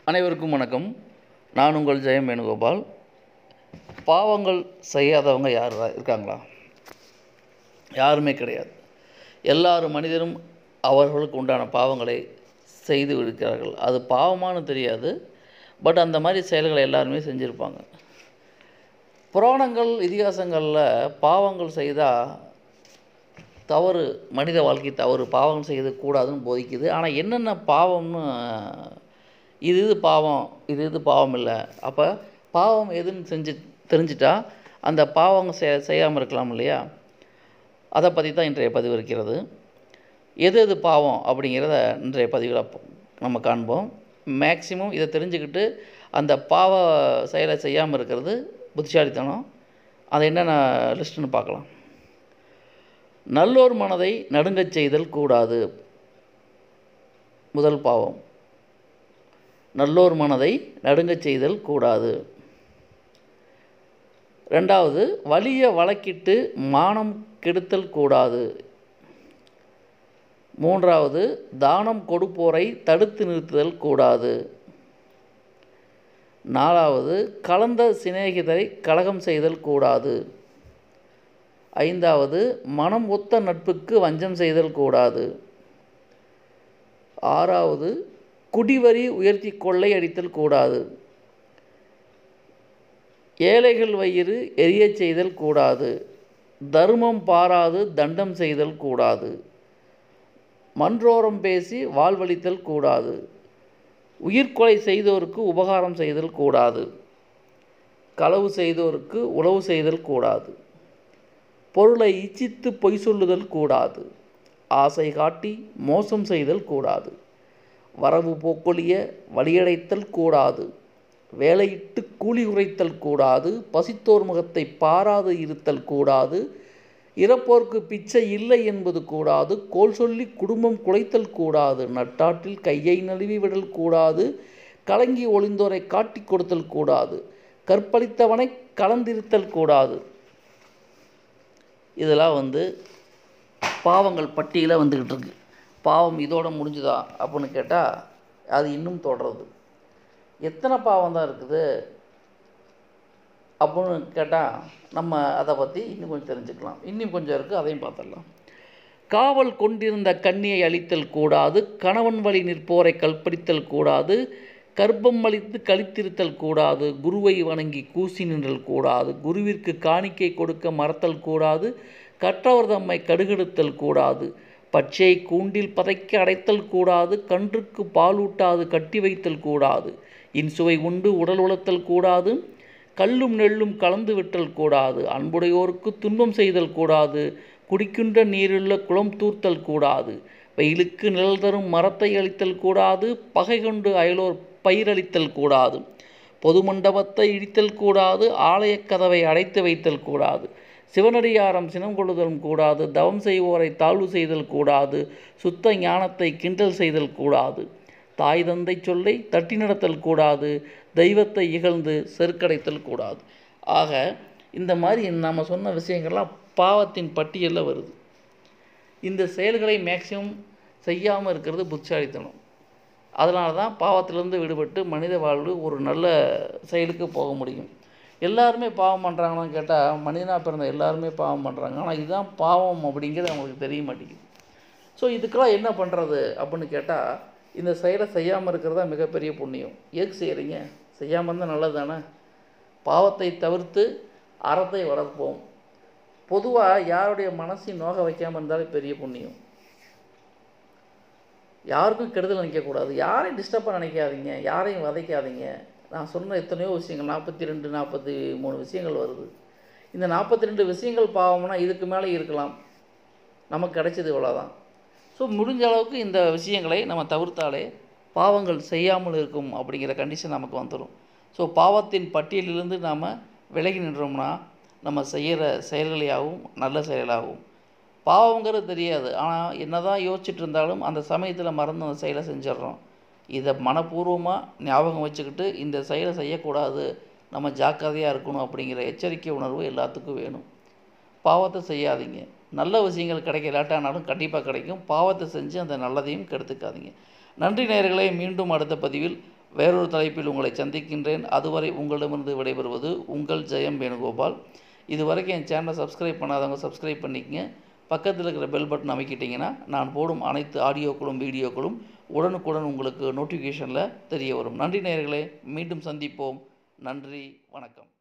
அனைவருக்கும் வணக்கம் நான் உங்கள் ஜெயம் வேணுகோபால் பாவங்கள் செய்யாதவங்க யார் இருக்காங்களா யாருமே கிடையாது எல்லாரும் மனிதரும் அவர்களுக்கு உண்டான பாவங்களை செய்து இருக்கிறார்கள் அது பாவமானு தெரியாது பட் அந்த மாதிரி செயல்களை எல்லாருமே செஞ்சுருப்பாங்க புராணங்கள் இதிகாசங்களில் பாவங்கள் செய்தால் தவறு மனித வாழ்க்கை தவறு பாவம் செய்யது கூடாதுன்னு போதிக்குது ஆனால் என்னென்ன பாவம்னு இது இது பாவம் இது இது பாவம் இல்லை அப்போ பாவம் எதுன்னு செஞ்சு தெரிஞ்சிட்டா அந்த பாவம் செ செய்யாமல் இருக்கலாம் இல்லையா அதை பற்றி தான் இன்றைய பதிவு இருக்கிறது எது எது பாவம் அப்படிங்கிறத இன்றைய பதிவில் நம்ம காண்போம் மேக்சிமம் இதை தெரிஞ்சுக்கிட்டு அந்த பாவ செயலை செய்யாமல் இருக்கிறது புத்திசாலித்தனம் அது என்னென்ன லிஸ்ட்டுன்னு பார்க்கலாம் நல்லோர் மனதை நடுங்கச் செய்தல் கூடாது முதல் பாவம் நல்லோர் மனதை நடுங்கச் செய்தல் கூடாது ரெண்டாவது வலிய வழக்கிட்டு மானம் கெடுத்தல் கூடாது மூன்றாவது தானம் கொடுப்போரை தடுத்து நிறுத்துதல் கூடாது நாலாவது கலந்த சிநேகிதரை கலகம் செய்தல் கூடாது ஐந்தாவது மனம் ஒத்த நட்புக்கு வஞ்சம் செய்தல் கூடாது ஆறாவது குடிவரி உயர்த்தி கொள்ளை அடித்தல் கூடாது ஏழைகள் வயிறு எரியச் செய்தல் கூடாது தர்மம் பாராது தண்டம் செய்தல் கூடாது மன்றோரம் பேசி வாழ்வழித்தல் கூடாது உயிர்கொலை செய்தோருக்கு உபகாரம் செய்தல் கூடாது களவு செய்தோருக்கு உளவு செய்தல் கூடாது பொருளை இச்சித்து பொய் சொல்லுதல் கூடாது ஆசை காட்டி மோசம் செய்தல் கூடாது வரவு போக்கொழிய வழியடைத்தல் கூடாது வேலையிட்டு கூலி உரைத்தல் கூடாது பசித்தோர் முகத்தை பாராது இருத்தல் கூடாது இறப்போர்க்கு பிச்சை இல்லை என்பது கூடாது கோல் சொல்லி குடும்பம் குலைத்தல் கூடாது நட்டாற்றில் கையை நழுவி விடல் கூடாது கலங்கி ஒளிந்தோரை காட்டி கொடுத்தல் கூடாது கற்பழித்தவனை கலந்திருத்தல் கூடாது இதெல்லாம் வந்து பாவங்கள் பட்டியலில் வந்துக்கிட்டு இருக்கு பாவம் இதோட முடிஞ்சுதா அப்படின்னு கேட்டால் அது இன்னும் தொடருது எத்தனை பாவம் தான் இருக்குது அப்படின்னு கேட்டால் நம்ம அதை பற்றி இன்னும் கொஞ்சம் தெரிஞ்சுக்கலாம் இன்னும் கொஞ்சம் இருக்குது அதையும் பார்த்துடலாம் காவல் கொண்டிருந்த கண்ணியை அழித்தல் கூடாது கணவன் வழி நிற்போரை கல்படித்தல் கூடாது கர்ப்பம் அளித்து கழித்திருத்தல் கூடாது குருவை வணங்கி கூசி நின்றல் கூடாது குருவிற்கு காணிக்கை கொடுக்க மறத்தல் கூடாது கற்றவர் தம்மை கடுகெடுத்தல் கூடாது பச்சை கூண்டில் பதைக்க அடைத்தல் கூடாது கன்றுக்கு பாலூட்டாது கட்டி வைத்தல் கூடாது இன்சுவை உண்டு உடல் உளத்தல் கூடாது கல்லும் நெல்லும் கலந்து விட்டல் கூடாது அன்புடையோருக்கு துன்பம் செய்தல் கூடாது குடிக்கின்ற நீருள்ள குளம் தூர்த்தல் கூடாது வெயிலுக்கு நிழல் தரும் மரத்தை அழித்தல் கூடாது பகை கொண்டு அயலோர் பயிரளித்தல் கூடாது பொது மண்டபத்தை இடித்தல் கூடாது ஆலயக் கதவை அடைத்து வைத்தல் கூடாது சிவனடியாரம் சினம் கொள்ளுதலும் கூடாது தவம் செய்வோரை தாழ்வு செய்தல் கூடாது சுத்த ஞானத்தை கிண்டல் செய்தல் கூடாது தாய் தந்தை சொல்லை தட்டி நடத்தல் கூடாது தெய்வத்தை இகழ்ந்து செருக்கடைத்தல் கூடாது ஆக இந்த மாதிரி நம்ம சொன்ன விஷயங்கள்லாம் பாவத்தின் பட்டியலில் வருது இந்த செயல்களை மேக்சிமம் செய்யாமல் இருக்கிறது புத்திசாலித்தனம் அதனால தான் பாவத்திலிருந்து விடுபட்டு மனித வாழ்வு ஒரு நல்ல செயலுக்கு போக முடியும் எல்லாருமே பாவம் பண்ணுறாங்களான்னு கேட்டால் மனிதனாக பிறந்த எல்லாருமே பாவம் பண்ணுறாங்க ஆனால் இதுதான் பாவம் அப்படிங்கிறது அவங்களுக்கு தெரிய மாட்டேங்குது ஸோ இதுக்கெல்லாம் என்ன பண்ணுறது அப்படின்னு கேட்டால் இந்த செயலை செய்யாமல் இருக்கிறது தான் மிகப்பெரிய புண்ணியம் எதுக்கு செய்கிறீங்க செய்யாமல் இருந்தால் நல்லது தானே பாவத்தை தவிர்த்து அறத்தை வளர்ப்போம் பொதுவாக யாருடைய மனசையும் நோக வைக்காமல் இருந்தாலே பெரிய புண்ணியம் யாருக்கும் கெடுதல் நினைக்கக்கூடாது யாரையும் டிஸ்டர்பாக நினைக்காதீங்க யாரையும் வதைக்காதீங்க நான் சொன்ன எத்தனையோ விஷயங்கள் நாற்பத்தி ரெண்டு நாற்பத்தி மூணு விஷயங்கள் வருது இந்த நாற்பத்தி ரெண்டு விஷயங்கள் பாவம்னா இதுக்கு மேலே இருக்கலாம் நமக்கு கிடைச்சது இவ்வளோதான் ஸோ முடிஞ்ச அளவுக்கு இந்த விஷயங்களை நம்ம தவிர்த்தாலே பாவங்கள் செய்யாமல் இருக்கும் அப்படிங்கிற கண்டிஷன் நமக்கு வந்துடும் ஸோ பாவத்தின் பட்டியலிலிருந்து நாம் விலகி நின்றோம்னா நம்ம செய்கிற செயல்களையாகவும் நல்ல செயலாகவும் பாவங்கிறது தெரியாது ஆனால் என்ன தான் யோசிச்சுட்டு இருந்தாலும் அந்த சமயத்தில் மறந்து அந்த செயலை செஞ்சிடறோம் இதை மனப்பூர்வமாக ஞாபகம் வச்சுக்கிட்டு இந்த செயலை செய்யக்கூடாது நம்ம ஜாக்கிரதையாக இருக்கணும் அப்படிங்கிற எச்சரிக்கை உணர்வு எல்லாத்துக்கும் வேணும் பாவத்தை செய்யாதீங்க நல்ல விஷயங்கள் கிடைக்க லேட்டானாலும் கண்டிப்பாக கிடைக்கும் பாவத்தை செஞ்சு அந்த நல்லதையும் கெடுத்துக்காதீங்க நன்றி நேயர்களே மீண்டும் அடுத்த பதிவில் வேறொரு தலைப்பில் உங்களை சந்திக்கின்றேன் அதுவரை உங்களிடமிருந்து விடைபெறுவது உங்கள் ஜெயம் வேணுகோபால் இது வரைக்கும் என் சேனலை சப்ஸ்கிரைப் பண்ணாதவங்க சப்ஸ்கிரைப் பண்ணிக்கங்க பக்கத்தில் இருக்கிற பெல் பட்டன் அமைக்கிட்டிங்கன்னா நான் போடும் அனைத்து ஆடியோக்களும் வீடியோக்களும் உடனுக்குடன் உங்களுக்கு நோட்டிஃபிகேஷனில் தெரிய வரும் நன்றி நேயர்களே மீண்டும் சந்திப்போம் நன்றி வணக்கம்